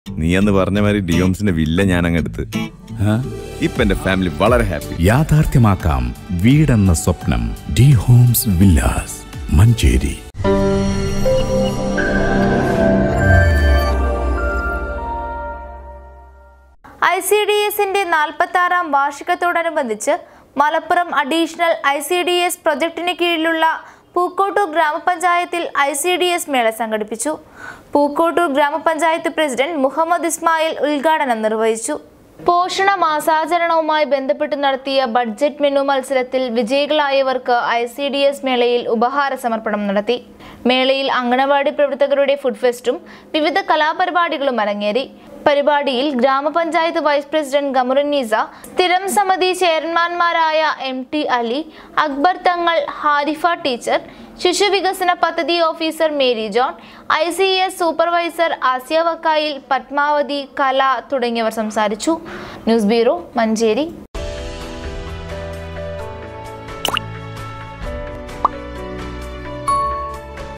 നീ അന്ന് പറഞ്ഞ മാതിരി ഡിയോംസിന്റെ വില്ല ഞാൻ അങ്ങെടുത്ത് ഇപ്പൊ എന്റെ ഫാമിലി വളരെ ഹാപ്പി യാഥാർത്ഥ്യമാക്കാം വീടെന്ന സ്വപ്നം D Homes villas Manjeri I C D എസിന്റെ നാൽപ്പത്തി ആറാം വാർഷികത്തോടനുബന്ധിച്ച് Malappuram additional I C D S പ്രൊജക്ടിന് കീഴിലുള്ള പൂക്കോട്ടൂർ ഗ്രാമപഞ്ചായത്തിൽ ഐ സി ഡി എസ് മേള സംഘടിപ്പിച്ചു പൂക്കോട്ടൂർ ഗ്രാമപഞ്ചായത്ത് പ്രസിഡന്റ് മുഹമ്മദ് ഇസ്മായിൽ ഉദ്ഘാടനം നിർവഹിച്ചു പോഷണ മാസാചരണവുമായി ബന്ധപ്പെട്ട് നടത്തിയ ബഡ്ജറ്റ് മെനു മത്സരത്തിൽ വിജയികളായവർക്ക് ഐ സി ഡി എസ് മേളയിൽ ഉപഹാര സമർപ്പണം നടത്തി മേളയിൽ അങ്കണവാടി പ്രവർത്തകരുടെ ഫുഡ് ഫെസ്റ്റും വിവിധ കലാപരിപാടികളും അരങ്ങേറി പരിപാടിയിൽ ഗ്രാമപഞ്ചായത്ത് വൈസ് പ്രസിഡന്റ് ഗമുറുന്നീസ സ്ഥിരം സമിതി ചെയർമാൻമാരായ M T Ali Akbar Thangal Harifa teacher ശിശുവികസന പദ്ധതി officer Mary John I C S supervisor Asiya Vakkayil Padmavathi Kala തുടങ്ങിയവർ സംസാരിച്ചു ന്യൂസ് ബ്യൂറോ മഞ്ചേരി